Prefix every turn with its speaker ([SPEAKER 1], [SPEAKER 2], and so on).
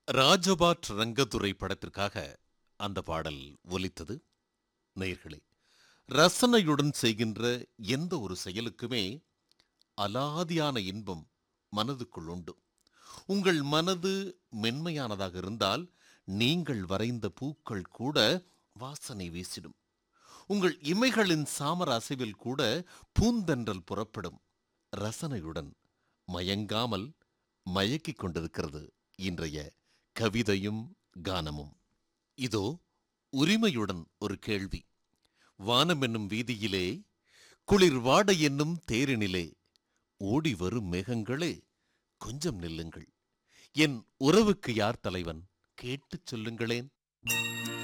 [SPEAKER 1] ராஜபாட் ரங்கதுரை படத்திற்காக அந்த பாடல் ஒலித்தது நேயர்களே ரசனையுடன் செய்கின்ற எந்த ஒரு செயலுக்குமே அலாதியான இன்பம் மனதுக்குள் உண்டு உங்கள் மனது மென்மையானதாக இருந்தால் நீங்கள் வரைந்த பூக்கள் கூட வாசனை வீசிடும் உங்கள் இமைகளின் சாமர அசைவில் கூட பூந்தென்றல் புறப்படும் ரசனையுடன் மயங்காமல் மயக்கிக் கொண்டிருக்கிறது இன்றைய கவிதையும் கானமும் இதோ உரிமையுடன் ஒரு கேள்வி வானம் என்னும் வீதியிலே குளிர் வாடை என்னும் தேரினிலே ஓடி வரும் மேகங்களே கொஞ்சம் நில்லுங்கள் என் உறவுக்கு யார் தலைவன் கேட்டுச் சொல்லுங்களேன்